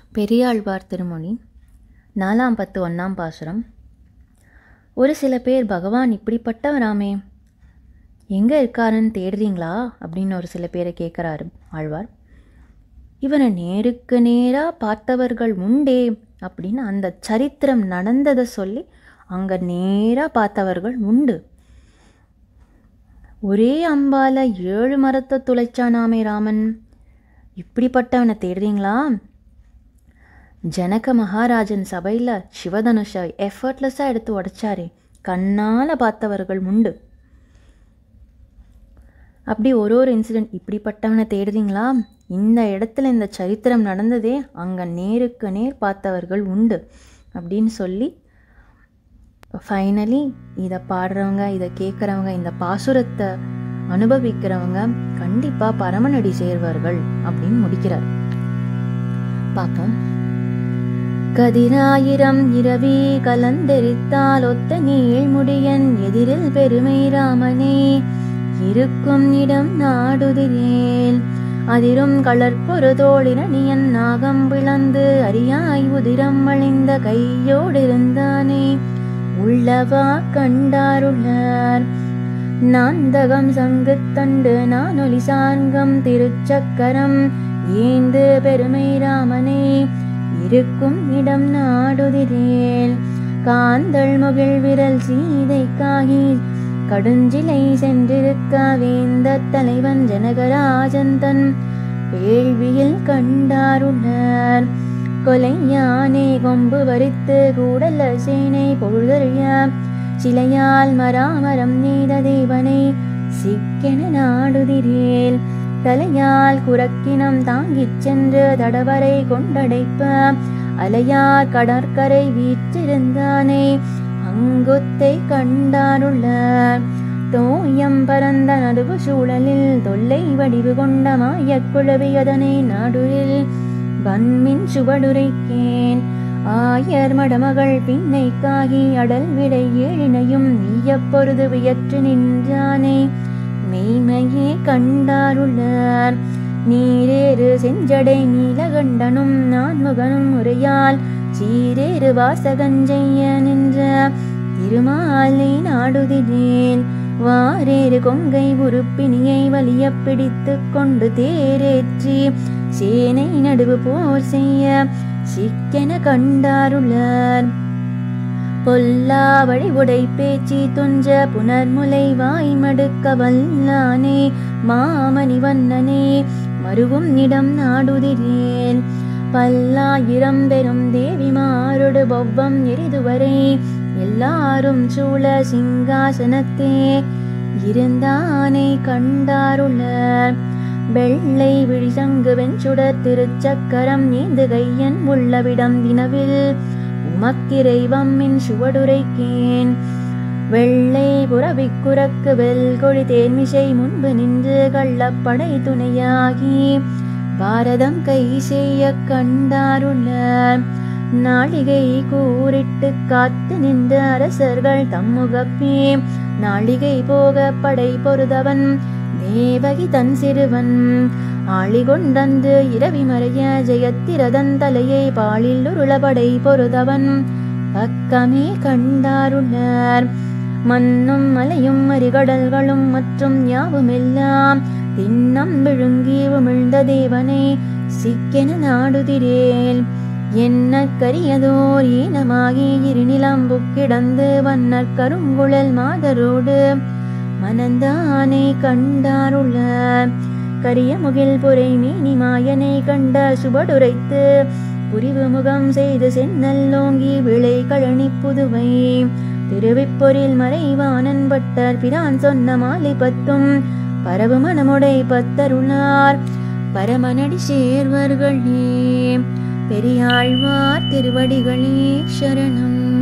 பெரியாழ்வார் திருமொழி நாலாம் பத்து ஒன்றாம் பாசுரம் ஒரு சில பேர் பகவான் இப்படிப்பட்டவராமே எங்கே இருக்காருன்னு தேடுறீங்களா அப்படின்னு ஒரு சில பேரை கேட்குறாரு ஆழ்வார் இவனை நேருக்கு நேராக பார்த்தவர்கள் உண்டே அப்படின்னு அந்த சரித்திரம் நடந்ததை சொல்லி அங்கே நேராக பார்த்தவர்கள் உண்டு ஒரே அம்பால ஏழு மரத்தை துளைச்சானாமே ராமன் இப்படிப்பட்டவனை தேடுறீங்களா ஜனக மகாராஜன் சபையில் சிவதனுஷை எஃபர்ட்லெஸ்ஸாக எடுத்து உடைச்சாரே கண்ணால் பார்த்தவர்கள் உண்டு அப்படி ஒரு ஒரு இன்சிடெண்ட் இப்படிப்பட்டவனை தேடுறீங்களா இந்த இடத்துல இந்த சரித்திரம் நடந்ததே அங்கே நேருக்கு நேர் பார்த்தவர்கள் உண்டு அப்படின்னு சொல்லி ஃபைனலி இதை பாடுறவங்க இதை கேட்குறவங்க இந்த பாசுரத்தை அனுபவிக்கிறவங்க கண்டிப்பாக பரமநடி சேர்வார்கள் அப்படின்னு முடிக்கிறார் பார்ப்போம் கதிராயிரம் இரவி கலந்தெரித்தால் ஒத்த நீழ்முடியன் எதிரில் பெருமை ராமனே இருக்கும் இடம் நாடுதிரேல் அதிரும் கலற்பொரு தோழிரணியன் நாகம் பிளந்து அரியாய் உதிரம் வழிந்த கையோடிருந்தானே உள்ளவா கண்டாருள்ளார் நாந்தகம் சங்குத்தண்டு நானொலி சார்கம் திருச்சக்கரம் ஏந்து பெருமை ராமனே இருக்கும் இடம் நாடுதிரேல் காந்தள் முகில் விரல் சீதை காகி கடுஞ்சிலை சென்றிருக்க வேந்த தலைவன் ஜனகராஜன் தன் வேள்வியில் கண்டாருள்ளார் கொலை யானை கொம்பு வரித்து கூடல சேனை பொழுதறிய சிலையால் மராமரம் நீத தேவனை சிக்கென நாடுதிரேல் தலையால் குரக்கினம் தாங்கிச் சென்று தடவரை கொண்டடைப்ப அலையார் கடற்கரை வீற்றிருந்தானே அங்குத்தை கண்டாருள்ளார் தோயம் பரந்த நடுவு சூழலில் தொல்லை வடிவு கொண்ட மாயக் குழவியதனை நாடுரில் வன்மின் சுவடுரைக்கேன் ஆயர் மடமகள் பின்னை காகி அடல் விடை ஏழினையும் நீயப்பொருது வியற்று நின்றானே மெய்மையே கண்டாருள்ளார் நீரேறு செஞ்சடை நீலகண்டனும் நான்முகனும் உரையால் சீரேறு வாசகஞ்செய்ய நின்ற திருமாலை நாடுதிரேன் வாரேறு கொங்கை உறுப்பினியை வலிய பிடித்து கொண்டு தேரேற்றி சேனை நடுவு போர் செய்ய சிக்கென கண்டாருள்ளார் பொல்லா வழி உடை பேச்சி துஞ்ச புனர்முலை வாய் மடுக்க வல்லானே மாமணி வண்ணனே மருவும் இடம் நாடுதிரேன் பல்லாயிரம் பெரும் தேவிமாருடு பொவ்வம் எரிதுவரை எல்லாரும் சூழ சிங்காசனத்தே இருந்தானே கண்டாருள்ளார் வெள்ளை விழிசங்கு வெஞ்சுடர் திருச்சக்கரம் ஏந்து கையன் உள்ளவிடம் வினவில் உமக்கிரைவம்மின் சுவடுரைக்கேன் வெள்ளை புறவிக்குறக்கு வெல்கொழி தேன்மிசை முன்பு நின்று கள்ளப்படை துணையாகி பாரதம் கை செய்ய கண்டாருள்ளார் நாளிகை கூறிட்டு காத்து நின்ற அரசர்கள் தம்முகப்பே நாளிகை போக படை பொருதவன் தேவகி தன் சிறுவன் ஆளிகொண்டந்து இரவி மறைய ஜெயத்திரதன் தலையை பாலில் உருளபடை பொருதவன் பக்கமே கண்டாருள்ளார் மண்ணும் மலையும் மறிகடல்களும் மற்றும் யாவுமெல்லாம் தின்னம் விழுங்கி உமிழ்ந்த தேவனை சிக்கென நாடுதிரேல் என்ன கரியதோர் ஈனமாகி இருநிலம்பு கிடந்து வண்ணற் கருங்குழல் மாதரோடு மனந்தானே கண்டாருள்ளார் கரிய முகில் பொறை மீனி மாயனை கண்ட சுபடுரைத்து புரிவு முகம் செய்து சென்னல்லோங்கி விளை கழனி புதுவை திருவிப்பொரில் மறைவானன் பட்டர் பிரான் சொன்ன மாலை பத்தும் பரவு மனமுடை பத்தருளார் பரமனடி சேர்வர்களே பெரியாழ்வார் திருவடிகளே சரணம்